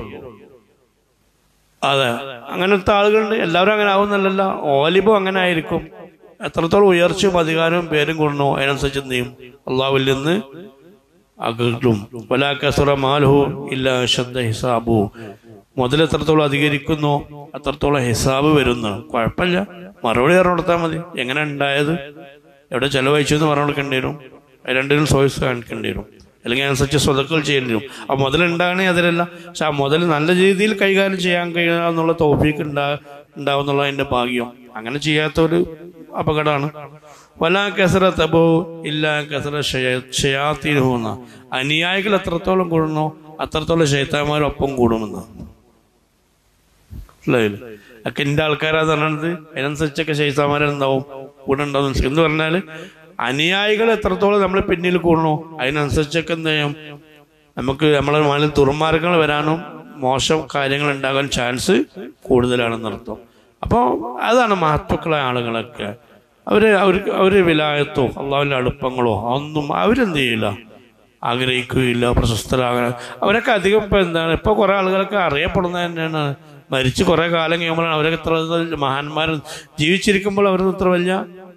Speaker 1: അതെ അങ്ങനത്തെ ആളുകളുണ്ട് എല്ലാവരും അങ്ങനെ ആവുന്നല്ലല്ല ഓലിബും അങ്ങനെ ആയിരിക്കും എത്രത്തോളം ഉയർച്ചയും അധികാരവും പേരും കൊണ്ടോ അതിനനുസരിച്ച് എന്ത് ചെയ്യും അള്ളാഹുവിൽ നിന്ന് അകലും വലാക്കസുറ മാലഹു ഇല്ല ശബ്ദ ഹിസാബു മുതൽ എത്രത്തോളം അധികരിക്കുന്നു അത്രത്തോളം ഹിസാബ് വരുന്നു കുഴപ്പമില്ല മറുപടി പറഞ്ഞു കൊടുത്താൽ മതി എങ്ങനെ ഉണ്ടായത് എവിടെ ചെലവഴിച്ചു എന്ന് പറഞ്ഞു കൊടുക്കേണ്ടി വരും അത് രണ്ടിനും സോയ്സ് കാണിക്കേണ്ടി വരും അല്ലെങ്കിൽ അതിനനുസരിച്ച് സ്വതക്കൾ ചെയ്യേണ്ടി വരും ആ മുതൽ ഉണ്ടാകണേ അതിലല്ല പക്ഷെ ആ മുതൽ നല്ല രീതിയിൽ കൈകാര്യം ചെയ്യാൻ കഴിയുക എന്നുള്ള തോഫീക്ക് ഉണ്ടാ ഉണ്ടാവുന്നുള്ള അതിന്റെ ഭാഗ്യം അങ്ങനെ ചെയ്യാത്ത ഒരു അപകടമാണ് വല കസറ തബോ ഇല്ല കസറ ഷയാത്തിരുന്ന അനുയായികൾ എത്രത്തോളം കൂടുന്നോ അത്രത്തോളം ശൈത്താന്മാരൊപ്പം കൂടുമെന്ന് മനസ്സിലായില്ലേ ഒക്കെ എന്റെ ആൾക്കാരാന്ന് പറഞ്ഞത് അതിനനുസരിച്ചൊക്കെ ശൈത്താന്മാരുണ്ടാവും കൂടെ ഉണ്ടാവും എന്ന് പറഞ്ഞാല് അനുയായികൾ എത്രത്തോളം നമ്മൾ പിന്നിൽ കൂടണോ അതിനനുസരിച്ചൊക്കെ എന്ത് ചെയ്യും നമുക്ക് നമ്മളെ മനസ്സിൽ തുറമാർഗങ്ങൾ വരാനും മോശം കാര്യങ്ങൾ ഉണ്ടാകാൻ ചാൻസ് കൂടുതലാണെന്ന് അർത്ഥം അപ്പോൾ അതാണ് മഹത്വക്കളായ ആളുകളൊക്കെ അവര് അവർക്ക് അവര് വിലായത്തോ അള്ളാഹുവിൻ്റെ അടുപ്പങ്ങളോ ഒന്നും അവരെന്ത് ചെയ്യില്ല ആഗ്രഹിക്കുകയില്ല പ്രശസ്തരാകാൻ അവരൊക്കെ അധികം ഇപ്പൊ എന്താണ് ഇപ്പൊ കുറെ ആളുകളൊക്കെ അറിയപ്പെടുന്നത് തന്നെയാണ് മരിച്ച് കുറെ കാലം കഴിയുമ്പോഴാണ് അവരൊക്കെ ഇത്ര വലിയ മഹാന്മാർ ജീവിച്ചിരിക്കുമ്പോൾ അവരൊന്നും ഇത്ര വലിയ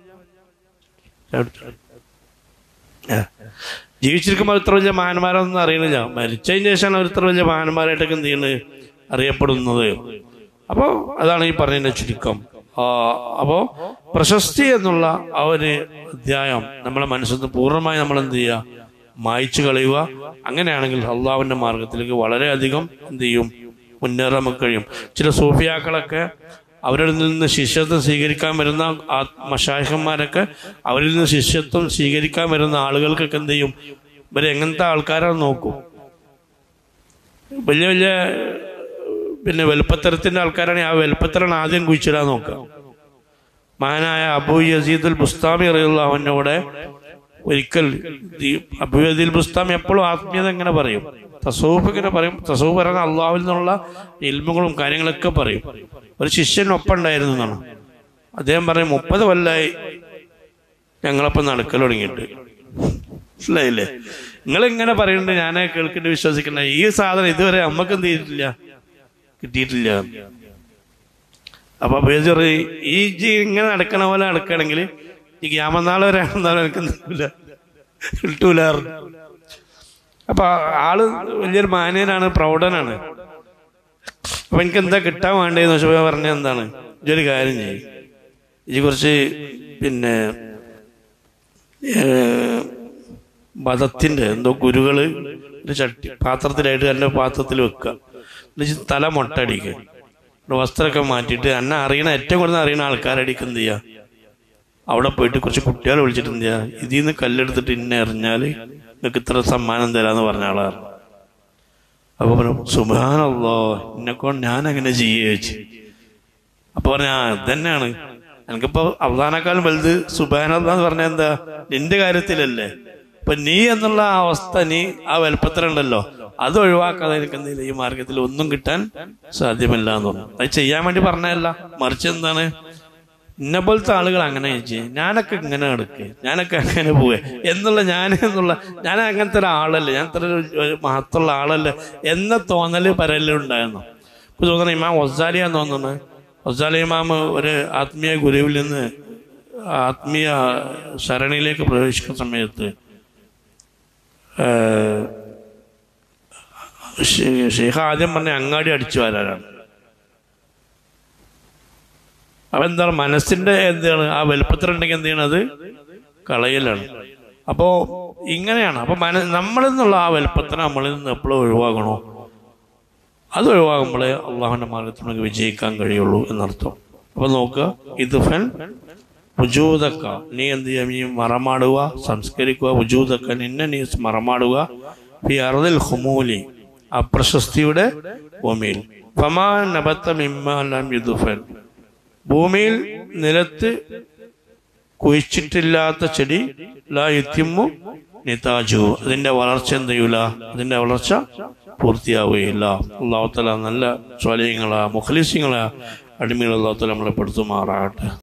Speaker 1: ഏ. ജീവിച്ചിരിക്കുമ്പോൾ ഇത്ര വലിയ മഹാന്മാരൊന്നും അറിയണില്ല മരിച്ചതിന് ശേഷമാണ് അവർ ഇത്ര വലിയ മഹാന്മാരായിട്ടൊക്കെ എന്ത് ചെയ്യുന്നത് അറിയപ്പെടുന്നത് അപ്പോൾ അതാണ് ഈ പറഞ്ഞതിന്റെ ചുരുക്കം ആ, അപ്പോ പ്രശസ്തി എന്നുള്ള ആ ഒരു അധ്യായം നമ്മളെ മനസ്സിൽ നിന്ന് പൂർണ്ണമായി നമ്മൾ എന്ത് ചെയ്യുക മായ്ച്ചു കളയുക അങ്ങനെയാണെങ്കിൽ അള്ളാഹുവിന്റെ മാർഗത്തിലേക്ക് വളരെയധികം എന്ത് ചെയ്യും മുന്നേറാൻ നമുക്ക് കഴിയും ചില സൂഫിയാക്കളൊക്കെ അവരിൽ നിന്ന് ശിഷ്യത്വം സ്വീകരിക്കാൻ വരുന്ന ആ മഷായഹന്മാരൊക്കെ അവരിൽ നിന്ന് ശിഷ്യത്വം സ്വീകരിക്കാൻ വരുന്ന ആളുകൾക്കൊക്കെ എന്ത് ചെയ്യും ഇവരെ എങ്ങനത്തെ ആൾക്കാരാണ് നോക്കും വലിയ വലിയ പിന്നെ വലുപ്പത്തരത്തിന്റെ ആൾക്കാരാണെങ്കിൽ ആ വലുപ്പത്തരാണ് ആദ്യം കുഴിച്ചിടാൻ നോക്കുക മഹാനായ അബൂ യസീദുൽ ബുസ്താമി അറിയുള്ള അവനോടെ ഒരിക്കൽ ഈ അബൂ യസീദുൽ ബുസ്താമി എപ്പോഴും ആത്മീയത എങ്ങനെ പറയും തസൂഫ് ഇങ്ങനെ പറയും തസൂഫ് പറയുന്ന അള്ളാഹുവിൽ നിന്നുള്ള ഇൽമുകളും കാര്യങ്ങളൊക്കെ പറയും ഒരു ശിഷ്യൻ ഒപ്പം ഉണ്ടായിരുന്നു എന്നാണ് അദ്ദേഹം പറയും മുപ്പത് കൊല്ലായി ഞങ്ങളപ്പം നടക്കൽ തുടങ്ങിയിട്ട് മനസ്സിലായില്ലേ നിങ്ങൾ ഇങ്ങനെ പറയുന്നുണ്ട് ഞാനേ കേൾക്കേണ്ടി വിശ്വസിക്കണ്ട ഈ സാധനം ഇതുവരെ അമ്മക്ക് എന്ത് ചെയ്തിട്ടില്ല കിട്ടിയിട്ടില്ല അപ്പൊ പേജ് പറയും ഈ ജി ഇങ്ങനെ നടക്കണ പോലെ നടക്കണമെങ്കിൽ ഈ ഗ്യാമനാള് വരെ ആണെന്നാലും എനിക്ക് കിട്ടൂല കിട്ടൂല അപ്പൊ ആള് വലിയൊരു മാന്യനാണ് പ്രൗഢനാണ് അപ്പൊ എനിക്ക് എന്താ കിട്ടാൻ വേണ്ടതെന്ന് വെച്ചപ്പോ പറഞ്ഞ എന്താണ് ഇതൊരു കാര്യം ചെയ്യും ഈ കുറച്ച് പിന്നെ ഏഹ്, മതത്തിന്റെ എന്തോ ഗുരുകള് ഒരു ചട്ടി പാത്രത്തിലായിട്ട് എന്റെ പാത്രത്തിൽ വെക്കുക എന്നിട്ട് തല മൊട്ടടിക്കുക എന്നിട്ട് വസ്ത്രമൊക്കെ മാറ്റിയിട്ട് എന്നെ അറിയണ ഏറ്റവും കൂടുതൽ അറിയണ ആൾക്കാരടിക്ക് എന്ത് ചെയ്യുക അവിടെ പോയിട്ട് കുറച്ച് കുട്ടികളെ വിളിച്ചിട്ട് എന്ത് ചെയ്യുക ഇതിൽ നിന്ന് കല്ലെടുത്തിട്ട് ഇന്നെ എറിഞ്ഞാല് നിങ്ങൾക്ക് ഇത്ര സമ്മാനം തരാന്ന് പറഞ്ഞ ആളാണ് അപ്പൊ പറഞ്ഞു സുബാനല്ലോ എന്നെക്കൊണ്ട് ഞാൻ അങ്ങനെ ചെയ്യേ വെച്ച് അപ്പൊ പറഞ്ഞ ആ ഇതന്നെയാണ് എനിക്കിപ്പോ അവസാനക്കാലം വലുത് സുബാനന്ദ എന്ന് പറഞ്ഞ എന്താ നിന്റെ കാര്യത്തിലല്ലേ ഇപ്പൊ നീ എന്നുള്ള ആ അവസ്ഥ നീ ആ വലുപ്പത്തിലുണ്ടല്ലോ അത് ഒഴിവാക്കാതെ എനിക്ക് എന്തെങ്കിലും ഈ മാർഗത്തിൽ ഒന്നും കിട്ടാൻ സാധ്യമല്ല എന്ന് പറഞ്ഞു അത് ചെയ്യാൻ വേണ്ടി പറഞ്ഞതല്ല മറിച്ച് എന്താണ് ഇന്നെ പോലത്തെ ആളുകൾ അങ്ങനെ ചെയ്യും ഞാനൊക്കെ ഇങ്ങനെ നടക്ക് ഞാനൊക്കെ അങ്ങനെ പോവേ എന്നുള്ള ഞാൻ എന്നുള്ള ഞാൻ അങ്ങനത്തെ ഒരാളല്ലേ ഞാൻ ഇത്ര ഒരു ഒരു മഹത്തുള്ള ആളല്ലേ എന്ന തോന്നല് പരലുണ്ടായിരുന്നു എനിക്ക് തോന്നുന്നു ഇമാം ഒസാലിയാന്ന് തോന്നുന്നു ഒസാലി ഇമാം ഒരു ആത്മീയ ഗുരുവിൽ നിന്ന് ആത്മീയ ശരണിയിലേക്ക് പ്രവേശിക്കുന്ന സമയത്ത് ഏഹ്, ഷേ- ഷെയ്ഖ് ആദ്യം പറഞ്ഞ അങ്ങാടി അടിച്ചു വരാനാണ് അപ്പൊ എന്താണ് മനസ്സിന്റെ എന്താണ് ആ വലുപ്പത്തിലുണ്ടെങ്കിൽ എന്ത് ചെയ്യണത് കളയലാണ് അപ്പോ ഇങ്ങനെയാണ് അപ്പൊ മന നമ്മളിൽ നിന്നുള്ള ആ വലുപ്പത്തിനെ നമ്മളിൽ നിന്ന് എപ്പോഴും ഒഴിവാകണോ അത് ഒഴിവാകുമ്പോഴേ അള്ളാഹുന്റെ മാർഗത്തിൽ നമുക്ക് വിജയിക്കാൻ കഴിയുള്ളൂ എന്നർത്ഥം അപ്പൊ നോക്കുക ഇത് ഫൻ വുജൂതക്ക നീ എന്ത് ചെയ്യാം നീ മറമാടുക സംസ്കരിക്കുക വുജൂതക്ക നിന്നെ നീ മറമാടുക ഫി അർദിൽ ഹുമൂലി അപ്രശസ്തിയുടെ ഭൂമിയിൽ ഫമാ നബത്ത മിമ്മാലം യുദുഫൻ ഭൂമിയിൽ നിലത്ത് കുഴിച്ചിട്ടില്ലാത്ത ചെടി ലാ യുത്തിമു നിതാജു അതിന്റെ വളർച്ച എന്ത് ചെയ്യൂല അതിന്റെ വളർച്ച പൂർത്തിയാവുകയില്ല അള്ളാഹുത്തല നല്ല സ്വാലയങ്ങളാ മുഖലിസിങ്ങളാ അടിമകൾ അള്ളാഹുത്തല നമ്മളെ പെടുത്തുമാറാകട്ടെ